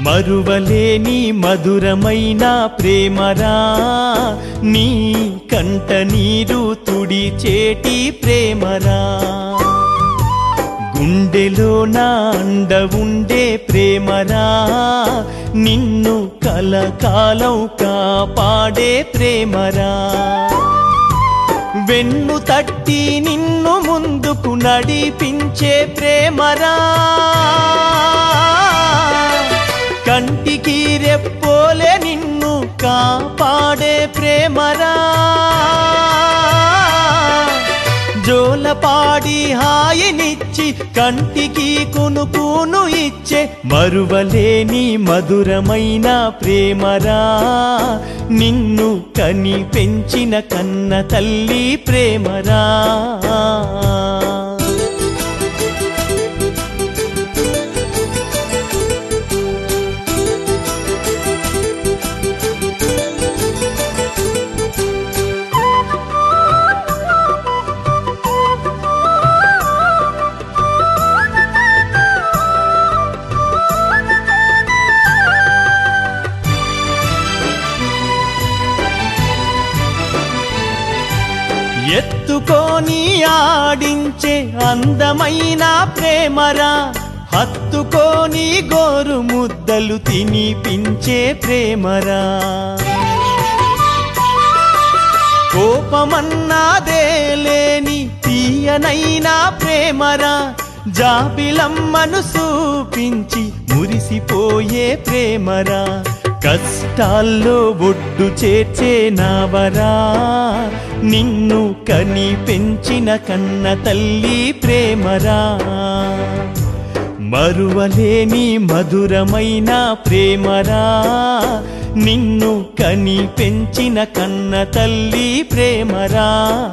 మరువలేని మధురమైన ప్రేమరా నీ కంట నీరు తుడి చేటి ప్రేమరా గుండెలో నా అండ ఉండే ప్రేమరా నిన్ను కలకాలం కాపాడే ప్రేమరా వెన్ను తట్టి నిన్ను ముందుకు నడిపించే ప్రేమరా కంటికి రెప్పోలే నిన్ను కాపాడే ప్రేమరా జోలపాడి హాయినిచ్చి కంటికి కునుకును ఇచ్చే మరువలేని మధురమైన ప్రేమరా నిన్ను కని పెంచిన కన్న తల్లి ప్రేమరా ఎత్తుకొని ఆడించే అందమైన ప్రేమరా హత్తుకొని గోరు ముద్దలు తినిపించే ప్రేమరా కోపమన్నాదే లేని తీయనైనా ప్రేమరా జాబిలమ్మను చూపించి మురిసిపోయే ప్రేమరా కష్టాల్లో ఒడ్డు చేర్చే నావరా నిన్ను కని పెంచిన కన్న తల్లి ప్రేమరా మరువలేని మధురమైన ప్రేమరా నిన్ను కని పెంచిన కన్న తల్లి ప్రేమరా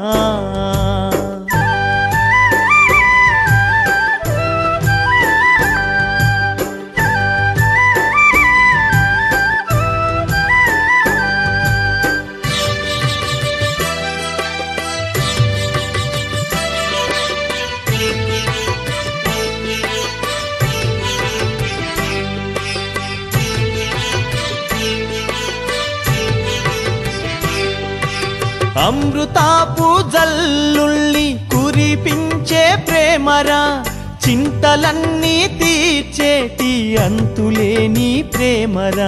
అమృతాపు జల్లుల్ని కురిపించే ప్రేమరా చింతలన్నీ తీర్చేటి అంతులేని ప్రేమరా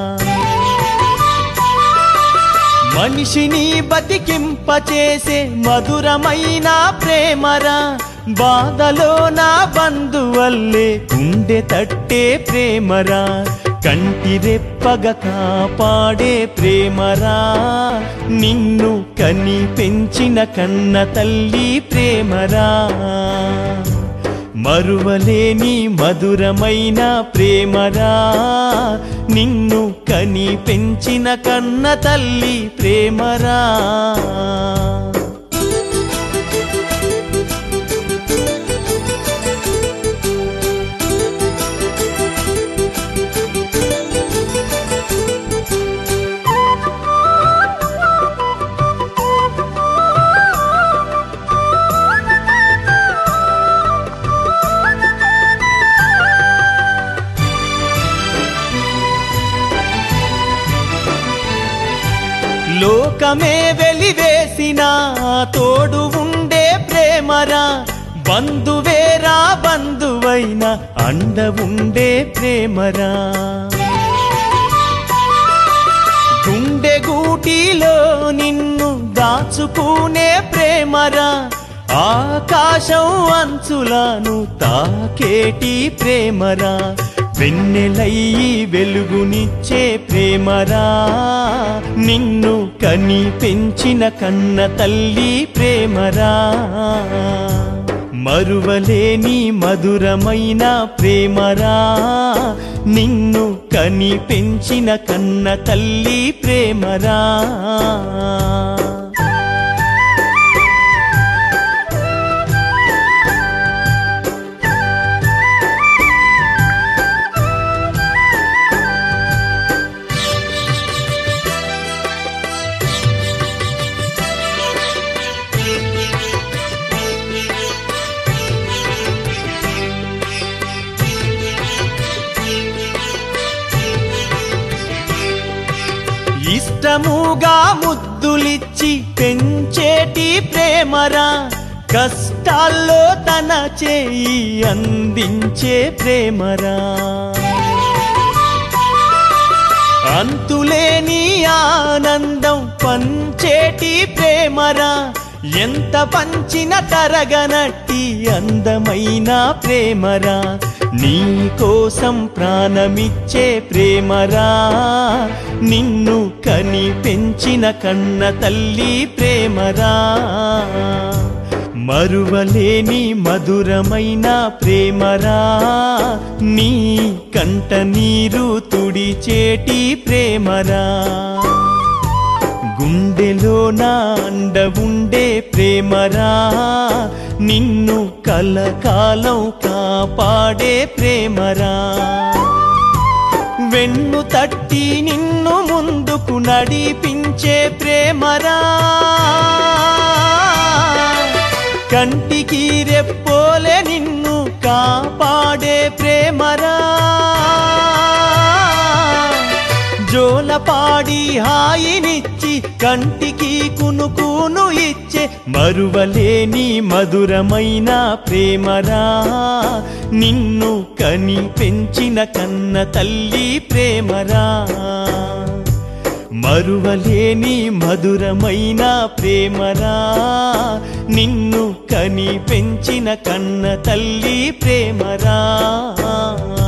మనిషిని బతికింపచేసే మధురమైన ప్రేమరా బాధలో నా బంధువల్లే గుండె తట్టే ప్రేమరా కంటి రెప్పగ కాపాడే ప్రేమరా నిన్ను కని పెంచిన కన్న తల్లి ప్రేమరా మరువలేని మధురమైన ప్రేమరా నిన్ను కని పెంచిన కన్న తల్లి ప్రేమరా లోకమే వెలివేసిన తోడు ఉండే ప్రేమరా బంధువేరా బంధువైన అండ ఉండే ప్రేమరా గుండె గూటిలో నిన్ను దాచుకునే ప్రేమరా ఆకాశం అంచులను తాకేటి ప్రేమరా వెన్నెలయ్యి వెలుగునిచ్చే ప్రేమరా నిన్ను కని పెంచిన కన్న తల్లి ప్రేమరా మరువలేని మధురమైన ప్రేమరా నిన్ను కని పెంచిన కన్న తల్లి ప్రేమరా ముద్దుగా ముద్దులిచ్చి పెంచేటి ప్రేమరా కష్టాల్లో తన చేయి అందించే ప్రేమరా అంతులేని ఆనందం పంచేటి ప్రేమరా ఎంత పంచిన తరగనట్టి అందమైన ప్రేమరా నీ కోసం ప్రాణమిచ్చే ప్రేమరా నిన్ను కని పెంచిన కన్న తల్లి ప్రేమరా మరువలేని మధురమైన ప్రేమరా నీ కంట నీరు తుడిచేటి ప్రేమరా గుండెలో నా అండ ఉండే ప్రేమరా నిన్ను కలకాలం కాపాడే ప్రేమరా వెన్ను తట్టి నిన్ను ముందుకు నడిపించే ప్రేమరా కంటికి రెప్పోలే నిన్ను కాపాడే ప్రేమరా జోలపాడి హాయినిచ్చి కంటికి కునుకును ఇచ్చే మరువలేని మధురమైన ప్రేమరా నిన్ను కని పెంచిన కన్న తల్లి ప్రేమరా మరువలేని మధురమైన ప్రేమరా నిన్ను కని పెంచిన కన్న తల్లి ప్రేమరా